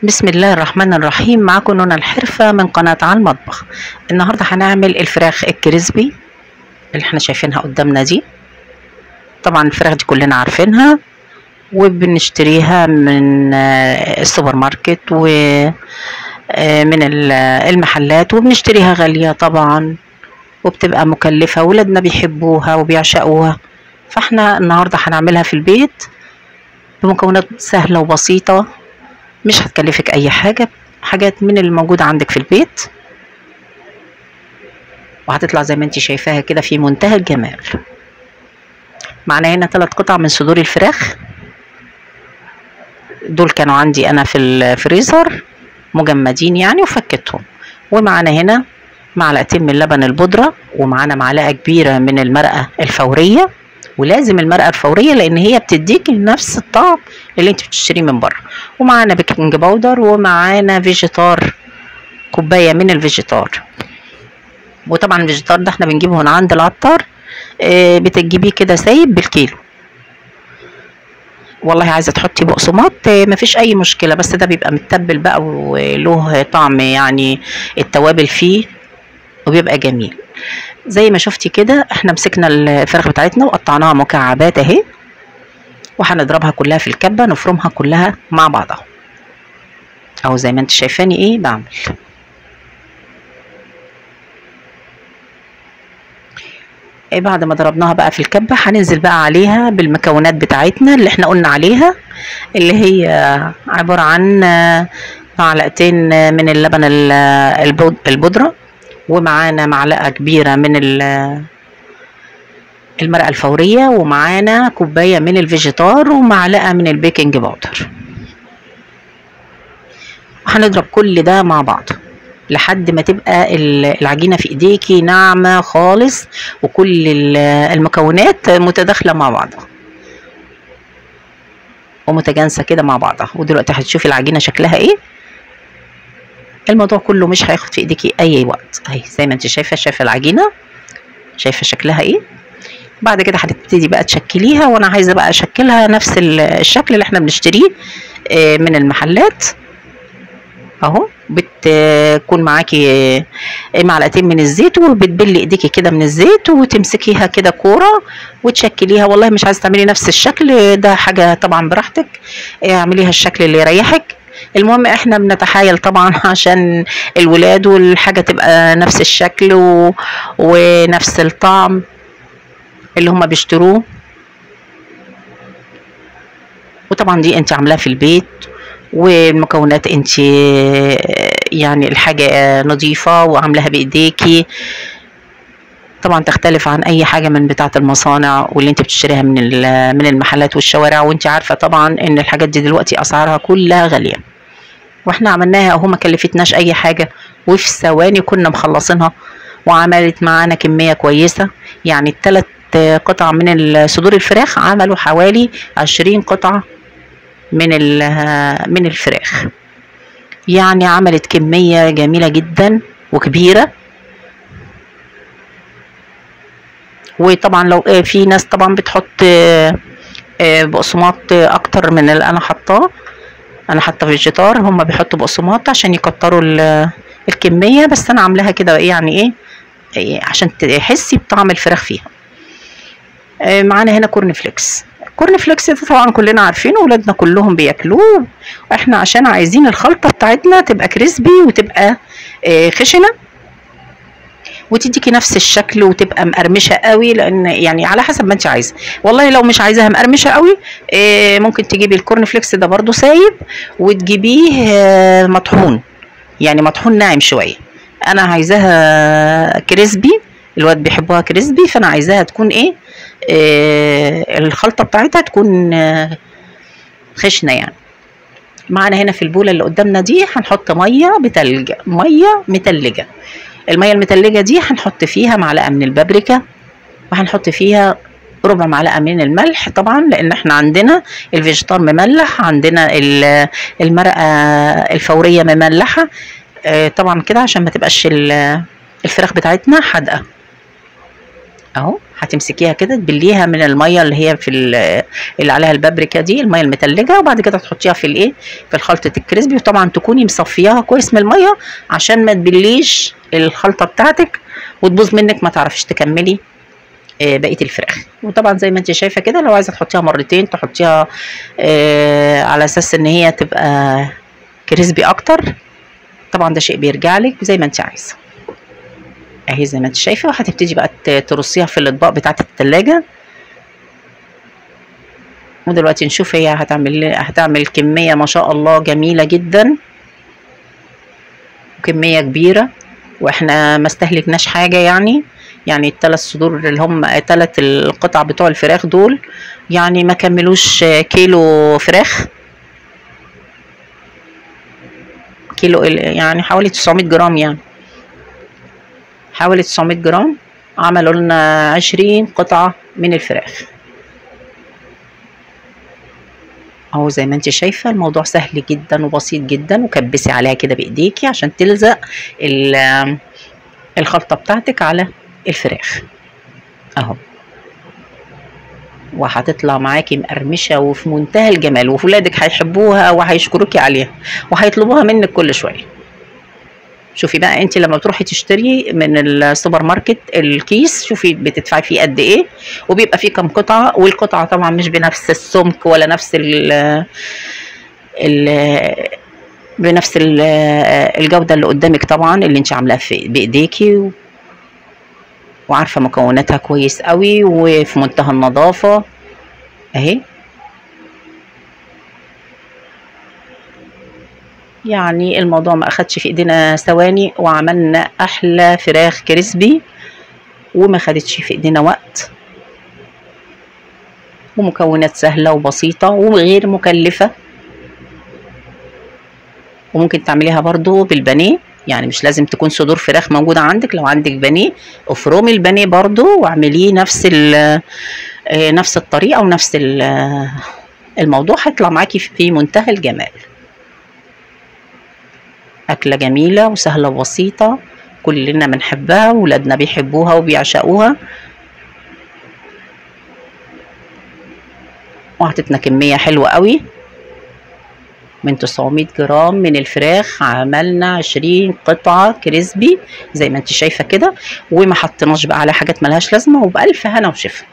بسم الله الرحمن الرحيم معاكم نونا الحرفة من قناة على المطبخ النهاردة هنعمل الفراخ الكريسبي اللي احنا شايفينها قدامنا دي طبعا الفراخ دي كلنا عارفينها وبنشتريها من آه، السوبر ماركت ومن المحلات وبنشتريها غالية طبعا وبتبقى مكلفة ولادنا بيحبوها وبيعشقوها فاحنا النهاردة هنعملها في البيت بمكونات سهلة وبسيطة مش هتكلفك اي حاجة حاجات من اللي موجودة عندك في البيت وهتطلع زي ما انت شايفاها كده في منتهى الجمال معنا هنا ثلاث قطع من صدور الفراخ دول كانوا عندي انا في الفريزر مجمدين يعني وفكتهم ومعنا هنا معلقتين من لبن البودرة ومعانا معلقة كبيرة من المرقة الفورية ولازم المرقة الفورية لأن هي بتديك نفس الطعم اللي انت بتشتريه من بره ومعانا بيكنج باودر ومعانا فيجيتار كوباية من الفيجيتار وطبعا الفيجيتار ده احنا بنجيبه من عند العطار اه بتجيبيه كده سايب بالكيلو والله عايزه تحطي بقسماط اه مفيش اي مشكله بس ده بيبقى متبل بقى وله طعم يعني التوابل فيه وبيبقى جميل زي ما شفتي كده احنا مسكنا الفراخ بتاعتنا وقطعناها مكعبات اهي وهنضربها كلها في الكبه نفرمها كلها مع بعضها اهو زي ما انت شايفاني ايه بعمل ايه بعد ما ضربناها بقى في الكبه هننزل بقى عليها بالمكونات بتاعتنا اللي احنا قلنا عليها اللي هي عباره عن معلقتين من اللبن البودره ومعانا معلقه كبيره من المرقه الفوريه ومعانا كوبايه من الفيجيتار ومعلقه من البيكنج باودر هنضرب كل ده مع بعض لحد ما تبقى العجينه في ايديكي ناعمه خالص وكل المكونات متداخله مع بعضها ومتجانسه كده مع بعضها ودلوقتي هتشوفي العجينه شكلها ايه الموضوع كله مش هياخد في ايديكي اي وقت اهي زي ما انت شايفه شايفه العجينه شايفه شكلها ايه بعد كده هتبتدي بقى تشكليها وانا عايزه بقى اشكلها نفس الشكل اللي احنا بنشتريه من المحلات اهو بتكون معاكي معلقتين من الزيت وبتبلي ايديكي كده من الزيت وتمسكيها كده كوره وتشكليها والله مش عايزه تعملي نفس الشكل ده حاجه طبعا براحتك اعمليها الشكل اللي يريحك المهم احنا بنتحايل طبعا عشان الولاد والحاجه تبقى نفس الشكل و... ونفس الطعم اللي هما بيشتروه وطبعا دي انت عاملاها في البيت والمكونات انت يعني الحاجه نظيفه وعاملاها بايديكي طبعا تختلف عن اي حاجه من بتاعه المصانع واللي انت بتشتريها من من المحلات والشوارع وانت عارفه طبعا ان الحاجات دي دلوقتي اسعارها كلها غاليه واحنا عملناها اهو ما كلفتناش اي حاجه وفي ثواني كنا مخلصينها وعملت معانا كميه كويسه يعني الثلاث قطع من صدور الفراخ عملوا حوالي عشرين قطعه من من الفراخ يعني عملت كميه جميله جدا وكبيره وطبعا لو في ناس طبعا بتحط بقسماط اكتر من اللي انا حطاه انا حاطه فيجيتار هم بيحطوا بقسماط عشان يكتروا الكميه بس انا عاملاها كده يعني ايه عشان تحسي بطعم الفراخ فيها معانا هنا كورن فليكس كورن فليكس ده طبعا كلنا عارفينه ولادنا كلهم بياكلوه احنا عشان عايزين الخلطه بتاعتنا تبقى كريسبي وتبقى خشنه وتديكي نفس الشكل وتبقى مقرمشه قوي لان يعني على حسب ما انت عايزه والله لو مش عايزاها مقرمشه قوي إيه ممكن تجيبي الكورن فليكس ده برضو سايب وتجيبيه آه مطحون يعني مطحون ناعم شويه انا عايزاها كريسبي الواد بيحبوها كريسبي فانا عايزاها تكون ايه, إيه الخلطه بتاعتها تكون آه خشنه يعني معانا هنا في البوله اللي قدامنا دي هنحط ميه بتلج ميه متلجه الميه المتلجه دي هنحط فيها معلقه من البابريكا وهنحط فيها ربع معلقه من الملح طبعا لان احنا عندنا الفيجيتار مملح عندنا المرقه الفوريه مملحه طبعا كده عشان ما تبقاش الفراخ بتاعتنا حادقه اهو هتمسكيها كده تبليها من الميه اللي هي في ال- اللي عليها البابريكا دي الميه المتلجه وبعد كده تحطيها في الايه في خلطه الكريسبي وطبعا تكوني مصفياها كويس من الميه عشان ما تبليش الخلطه بتاعتك وتبوظ منك ما تعرفيش تكملي آه، بقيه الفراخ وطبعا زي ما انت شايفه كده لو عايزه تحطيها مرتين تحطيها آه، على اساس ان هي تبقى كريسبي اكتر طبعا ده شيء بيرجع لك زي ما انت عايزه اهي زي ما انت شايفه وهتبتدي بقى ت- ترصيها في الاطباق بتاعه التلاجة ودلوقتي نشوف هي هتعمل هتعمل كميه ما شاء الله جميله جدا كميه كبيره واحنا ما استهلكناش حاجه يعني يعني الثلاث صدور اللي هم ثلاث القطع بتوع الفراخ دول يعني ما كملوش كيلو فراخ كيلو ال- يعني حوالي 900 جرام يعني حوالي 900 جرام عملوا لنا 20 قطعة من الفراخ اهو زي ما انت شايفة الموضوع سهل جدا وبسيط جدا وكبسي عليها كده بايديكي عشان تلزق ال- الخلطة بتاعتك على الفراخ اهو وهتطلع معاكي مقرمشة وفي منتهى الجمال وولادك هيحبوها وهيشكروكي عليها وهيطلبوها منك كل شوية شوفي بقى انت لما بتروحي تشتري من السوبر ماركت الكيس شوفي بتدفعي فيه قد ايه وبيبقى فيه كام قطعة والقطعة طبعا مش بنفس السمك ولا نفس ال ال بنفس ال- الجودة اللي قدامك طبعا اللي انت عاملاها في بايديكي و- وعارفة مكوناتها كويس قوي وفي منتهى النظافة اهي يعني الموضوع ما اخدش في ايدينا ثواني وعملنا احلى فراخ كريسبي وما خدتش في ايدينا وقت ومكونات سهلة وبسيطة وغير مكلفة وممكن تعمليها برضو بالبانيه يعني مش لازم تكون صدور فراخ موجودة عندك لو عندك بانيه افرمي البانيه برضو واعمليه نفس ال- آه، نفس الطريقة ونفس ال- آه، الموضوع هيطلع معاكي في منتهى الجمال أكلة جميلة وسهلة وبسيطة كلنا بنحبها ولادنا بيحبوها وبيعشقوها وهتتنا كمية حلوة قوي من 900 جرام من الفراخ عملنا 20 قطعة كريسبي زي ما انت شايفة كده وما حطيناش بقى على حاجات ملهاش لازمة وبألف هنا وشفا